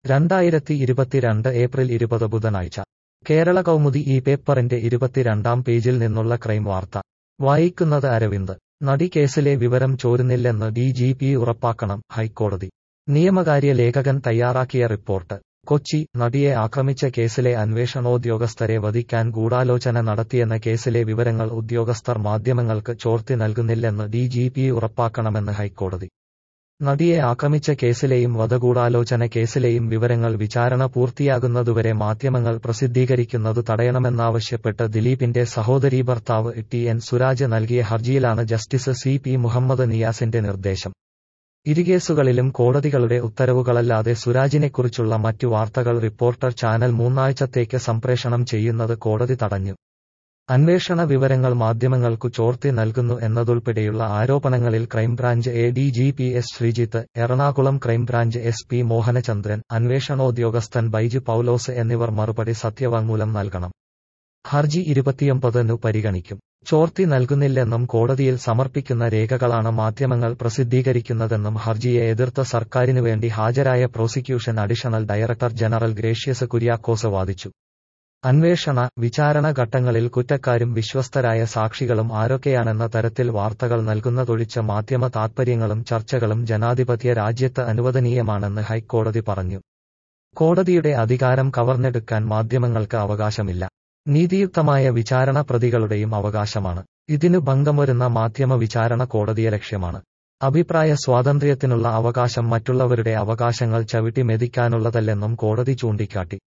രണ്ടായിരത്തി ഇരുപത്തിരണ്ട് ഏപ്രിൽ ഇരുപത് ബുധനാഴ്ച കേരള കൗമുദി ഈ പേപ്പറിന്റെ ഇരുപത്തിരണ്ടാം പേജിൽ നിന്നുള്ള ക്രൈം വാർത്ത വായിക്കുന്നത് അരവിന്ദ് നടി കേസിലെ വിവരം ചോരുന്നില്ലെന്ന് ഡി ജി പി ഉറപ്പാക്കണം ഹൈക്കോടതി നിയമകാര്യ ലേഖകൻ തയ്യാറാക്കിയ റിപ്പോർട്ട് കൊച്ചി നടിയെ ആക്രമിച്ച കേസിലെ അന്വേഷണോദ്യോഗസ്ഥരെ വധിക്കാൻ ഗൂഢാലോചന നടത്തിയെന്ന കേസിലെ വിവരങ്ങൾ ഉദ്യോഗസ്ഥർ മാധ്യമങ്ങൾക്ക് ചോർത്തി നൽകുന്നില്ലെന്ന് ഡി ജി പി ഉറപ്പാക്കണമെന്ന് ഹൈക്കോടതി നടിയെ ആക്രമിച്ച കേസിലെയും വധഗൂഢാലോചന കേസിലെയും വിവരങ്ങൾ വിചാരണ പൂർത്തിയാകുന്നതുവരെ മാധ്യമങ്ങൾ പ്രസിദ്ധീകരിക്കുന്നതു തടയണമെന്നാവശ്യപ്പെട്ട് ദിലീപിന്റെ സഹോദരീ ഭർത്താവ് ടി എൻ സുരാജ് നൽകിയ ഹർജിയിലാണ് ജസ്റ്റിസ് സി പി മുഹമ്മദ് നിയാസിന്റെ നിർദ്ദേശം ഇരുകേസുകളിലും കോടതികളുടെ ഉത്തരവുകളല്ലാതെ സുരാജിനെക്കുറിച്ചുള്ള മറ്റു വാർത്തകൾ റിപ്പോർട്ടർ ചാനൽ മൂന്നാഴ്ചത്തേക്ക് സംപ്രേഷണം ചെയ്യുന്നത് കോടതി തടഞ്ഞു അന്വേഷണ വിവരങ്ങൾ മാധ്യമങ്ങൾക്കു ചോർത്തി നൽകുന്നു എന്നതുൾപ്പെടെയുള്ള ആരോപണങ്ങളിൽ crime branch A D G P S Sreejith Ernakulam crime branch S P Mohanachandran അന്വേഷണോദ്യോഗസ്ഥൻ ബൈജു പൌലോസ് എന്നിവർ മറുപടി സത്യവാങ്മൂലം നൽകണം ഹർജി ഇരുപത്തിയൊമ്പതിനു പരിഗണിക്കും ചോർത്തി നൽകുന്നില്ലെന്നും കോടതിയിൽ സമർപ്പിക്കുന്ന രേഖകളാണ് മാധ്യമങ്ങൾ പ്രസിദ്ധീകരിക്കുന്നതെന്നും ഹർജിയെ എതിർത്ത സർക്കാരിനുവേണ്ടി ഹാജരായ prosecution additional director general Gracious Kuriakose വാദിച്ചു അന്വേഷണ വിചാരണ ഘട്ടങ്ങളിൽ കുറ്റക്കാരും വിശ്വസ്തരായ സാക്ഷികളും ആരൊക്കെയാണെന്ന തരത്തിൽ വാർത്തകൾ നൽകുന്നതൊഴിച്ച മാധ്യമ താത്പര്യങ്ങളും ചർച്ചകളും ജനാധിപത്യ രാജ്യത്ത് അനുവദനീയമാണെന്ന് ഹൈക്കോടതി പറഞ്ഞു കോടതിയുടെ അധികാരം കവർന്നെടുക്കാൻ മാധ്യമങ്ങൾക്ക് അവകാശമില്ല നീതിയുക്തമായ വിചാരണ പ്രതികളുടെയും അവകാശമാണ് ഇതിനു ഭംഗം വരുന്ന മാധ്യമ വിചാരണ കോടതിയെ ലക്ഷ്യമാണ് അഭിപ്രായ സ്വാതന്ത്ര്യത്തിനുള്ള അവകാശം മറ്റുള്ളവരുടെ അവകാശങ്ങൾ ചവിട്ടി മെതിക്കാനുള്ളതല്ലെന്നും കോടതി ചൂണ്ടിക്കാട്ടി